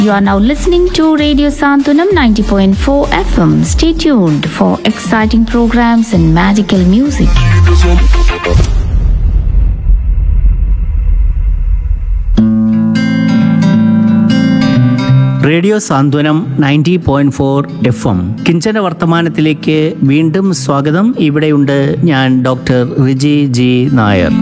You are now listening to Radio Santunam 90.4 FM. Stay tuned for exciting programs and magical music. Radio Santhwanam ninety point four F M കിഞ്ചന വർത്തമാനത്തിലേക്ക് വീണ്ടും സ്വാഗതം ഇവിടെയുണ്ട് ഞാൻ doctor Riji G Nair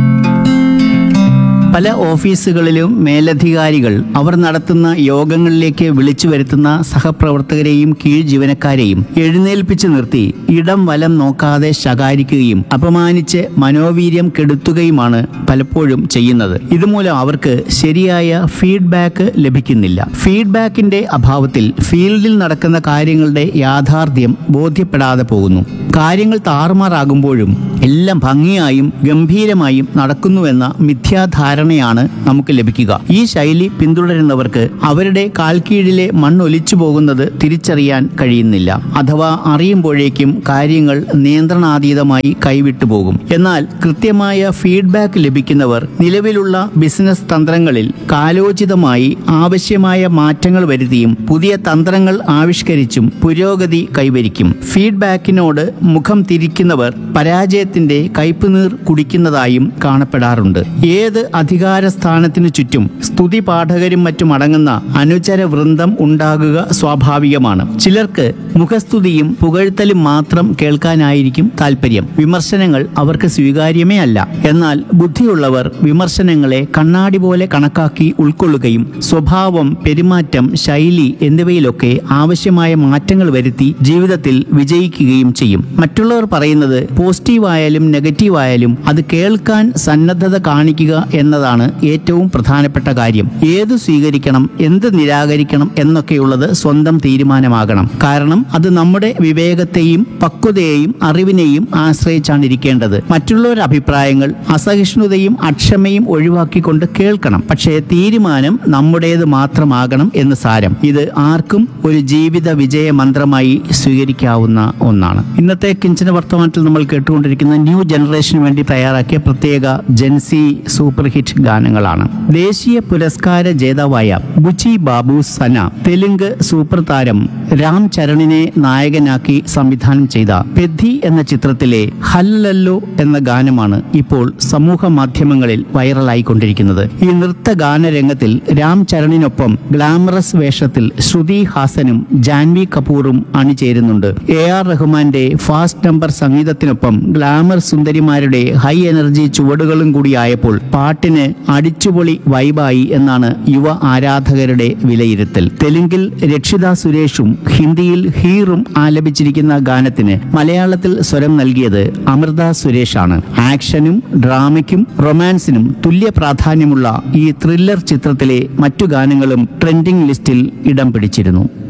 പല ഓഫീസുകളിലും മേലധികാരികൾ അവർ നടത്തുന്ന യോഗങ്ങളിലേക്ക് വിളിച്ചു വരുത്തുന്ന സഹപ്രവർത്തകരെയും കീഴ് ജീവനക്കാരെയും എഴുന്നേൽപ്പിച്ചു നിർത്തി ഇടം വലം നോക്കാതെ ശകാരിക്കുകയും അപമാനിച്ച് മനോവീര്യം കെടുത്തുകയുമാണ് പലപ്പോഴും ചെയ്യുന്നത് ഇതുമൂലം അവർക്ക് ശരിയായ ഫീഡ്ബാക്ക് ലഭിക്കുന്നില്ല ഫീഡ്ബാക്കിന്റെ അഭാവത്തിൽ ഫീൽഡിൽ നടക്കുന്ന കാര്യങ്ങളുടെ യാഥാർത്ഥ്യം ബോധ്യപ്പെടാതെ പോകുന്നു കാര്യങ്ങൾ താറുമാറാകുമ്പോഴും എല്ലാം ഭംഗിയായും ഗംഭീരമായും നടക്കുന്നുവെന്ന മിഥ്യാധാരണയാണ് നമുക്ക് ലഭിക്കുക ഈ ശൈലി പിന്തുടരുന്നവർക്ക് അവരുടെ കാൽക്കീഴിലെ മണ്ണൊലിച്ചു പോകുന്നത് തിരിച്ചറിയാൻ കഴിയുന്നില്ല അഥവാ അറിയുമ്പോഴേക്കും കാര്യങ്ങൾ നിയന്ത്രണാതീതമായി കൈവിട്ടു പോകും എന്നാൽ കൃത്യമായ ഫീഡ്ബാക്ക് ലഭിക്കുന്നവർ നിലവിലുള്ള ബിസിനസ് തന്ത്രങ്ങളിൽ കാലോചിതമായി ആവശ്യമായ മാറ്റങ്ങൾ വരുത്തിയും പുതിയ തന്ത്രങ്ങൾ ആവിഷ്കരിച്ചും പുരോഗതി കൈവരിക്കും ഫീഡ്ബാക്കിനോട് മുഖം തിരിക്കുന്നവർ പരാജയത്തിന്റെ കയ്പുനീർ കുടിക്കുന്നതായും കാണപ്പെടാറുണ്ട് ഏത് അധികാര സ്ഥാനത്തിനു ചുറ്റും സ്തുതി പാഠകരും മറ്റും അടങ്ങുന്ന അനുചര വൃന്ദം ഉണ്ടാകുക സ്വാഭാവികമാണ് ചിലർക്ക് മുഖസ്തുതിയും പുകഴ്ത്തലും മാത്രം കേൾക്കാനായിരിക്കും താല്പര്യം വിമർശനങ്ങൾ അവർക്ക് സ്വീകാര്യമേ അല്ല എന്നാൽ ബുദ്ധിയുള്ളവർ വിമർശനങ്ങളെ കണ്ണാടി പോലെ കണക്കാക്കി ഉൾക്കൊള്ളുകയും സ്വഭാവം പെരുമാറ്റം ശൈലി എന്നിവയിലൊക്കെ ആവശ്യമായ മാറ്റങ്ങൾ വരുത്തി ജീവിതത്തിൽ വിജയിക്കുകയും ചെയ്യും മറ്റുള്ളവർ പറയുന്നത് പോസിറ്റീവ് ആയാലും നെഗറ്റീവ് ആയാലും അത് കേൾക്കാൻ സന്നദ്ധത കാണിക്കുക എന്നതാണ് ഏറ്റവും പ്രധാനപ്പെട്ട കാര്യം ഏത് സ്വീകരിക്കണം എന്ത് നിരാകരിക്കണം എന്നൊക്കെയുള്ളത് സ്വന്തം തീരുമാനമാകണം കാരണം അത് നമ്മുടെ വിവേകത്തെയും പക്വതയെയും അറിവിനെയും ആശ്രയിച്ചാണ് ഇരിക്കേണ്ടത് മറ്റുള്ളവരുടെ അഭിപ്രായങ്ങൾ അസഹിഷ്ണുതയും അക്ഷമയും ഒഴിവാക്കിക്കൊണ്ട് കേൾക്കണം പക്ഷേ തീരുമാനം നമ്മുടേത് മാത്രമാകണം എന്ന് സാരം ഇത് ആർക്കും ഒരു ജീവിത വിജയ മന്ത്രമായി സ്വീകരിക്കാവുന്ന ഒന്നാണ് ഇന്നത്തെ കിഞ്ചന വർത്തമാനത്തിൽ നമ്മൾ കേട്ടുകൊണ്ടിരിക്കുന്ന ന്യൂ ജനറേഷന് വേണ്ടി തയ്യാറാക്കിയ പ്രത്യേക ജെൻസി സൂപ്പർ ഹിറ്റ് ഗാനങ്ങളാണ് ദേശീയ പുരസ്കാര ജേതാവായ ബുച്ചി ബാബു സന തെലുങ്ക് സൂപ്പർ താരം രാം ചരണിനെ നായകനാക്കി സംവിധാനം ചെയ്ത പെദ്ധി എന്ന ചിത്രത്തിലെ ഹല്ലല്ലോ എന്ന ഗാനമാണ് ഇപ്പോൾ സമൂഹ മാധ്യമങ്ങളിൽ വൈറലായിക്കൊണ്ടിരിക്കുന്നത് ഈ നൃത്ത ഗാനരംഗത്തിൽ രാം ചരണിനൊപ്പം ഗ്ലാമറസ് വേഷത്തിൽ ശ്രുതി ഹാസനും ജാൻവി കപൂറും അണിചേരുന്നുണ്ട് എ ആർ റഹ്മാന്റെ ഫാസ്റ്റ് നമ്പർ സംഗീതത്തിനൊപ്പം ഗ്ലാമർ സുന്ദരിമാരുടെ ഹൈ എനർജി ചുവടുകളും കൂടിയായപ്പോൾ പാട്ടിന് അടിച്ചുപൊളി വൈബായി എന്നാണ് യുവ ആരാധകരുടെ വിലയിരുത്തൽ തെലുങ്കിൽ രക്ഷിത സുരേഷും ഹിന്ദിയിൽ ഹീറും ആലപിച്ചിരിക്കുന്ന ഗാനത്തിന് മലയാളത്തിൽ സ്വരം നൽകിയത് അമൃത സുരേഷാണ് ആക്ഷനും ഡ്രാമയ്ക്കും റൊമാൻസിനും തുല്യ പ്രാധാന്യമുള്ള ഈ ത്രില്ലർ ചിത്രത്തിലെ മറ്റു ഗാനങ്ങളും ട്രെൻഡിംഗ് ലിസ്റ്റിൽ ഇടം പിടിച്ചിരുന്നു